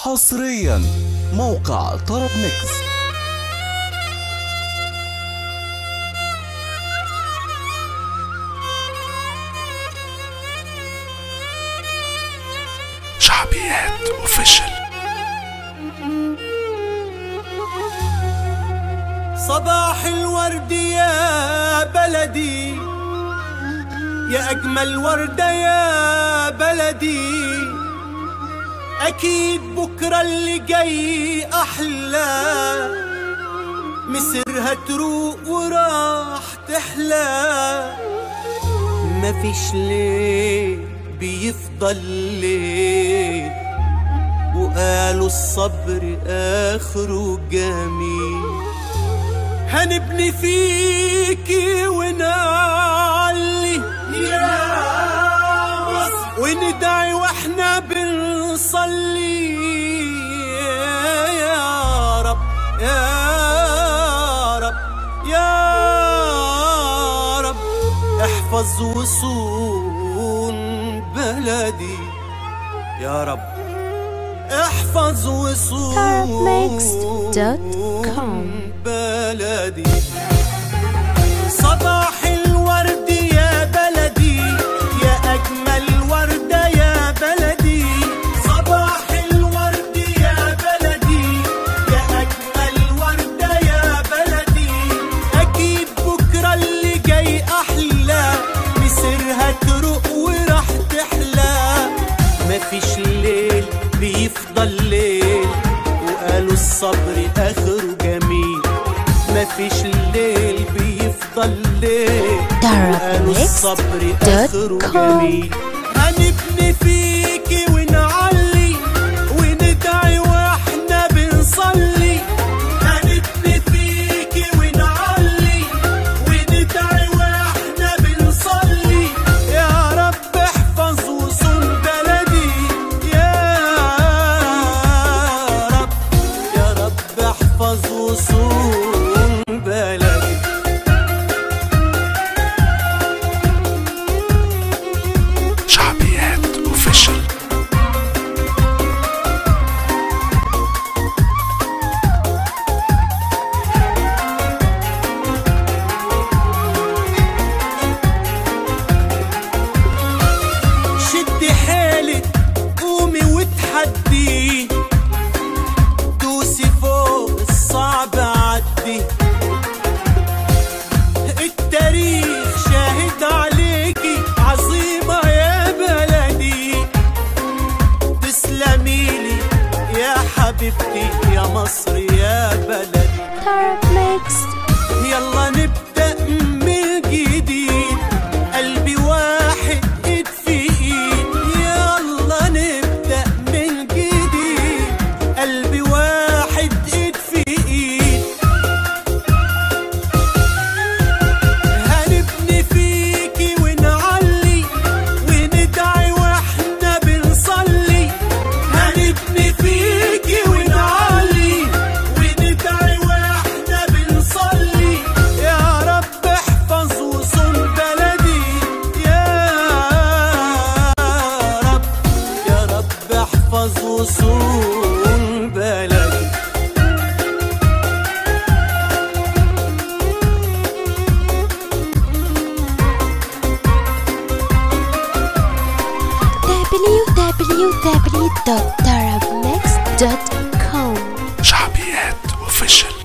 حصريا موقع طرب ميكس شعبيات اوفيشال صباح الورد يا بلدي يا أجمل وردة يا بلدي أكيد بكرة اللي جاي أحلى مسيرها تروق وراح تحلى مفيش ليل بيفضل ليل وقالوا الصبر آخره جميل هنبني فيكي ونعلي يا مصر وندعي واحنا بنصلي يا رب يا رب يا رب احفظ وصون بلدي يا رب احفظ وصون بلدي صباح الورد يا بلدي يا أجمل وردة يا بلدي صباح الورد يا بلدي يا أجمل وردة يا بلدي أكيد بكرة اللي جاي أحلى مسيرها تروق وراح تحلى مفيش ليل بيفضل ليل وقالوا الصبر آخره جميل مفيش ليل بيفضل ليل وقالوا الصبر آخره جميل هنبني فيكي ونعلي وندعي واحنا بنصلي هنبني فيكي ونعلي وندعي واحنا بنصلي يا رب احفظ وصول بلدي يا رب يا رب احفظ وصول بلدي شعبيات اوفيشال شدي حيلك قومي وتحدي دوسي فوق الصعب عدي التاريخ شاهد عليكي عظيمة يا بلدي تسلميلي يا حبيبتي يا مصر يا بلدي يلا نبدأ من جديد قلبي واحد ايد في ايد يلا نبدأ من جديد قلبي واحد ايد في ايد هنبني فيكي ونعلي وندعي واحنا بنصلي هنبني فيكي ونعلي وندعي واحنا بنصلي يا رب احفظ وصول بلدي يا رب يا رب احفظ وصول بلدي www.tarabmix.com شعبيات اوفيشال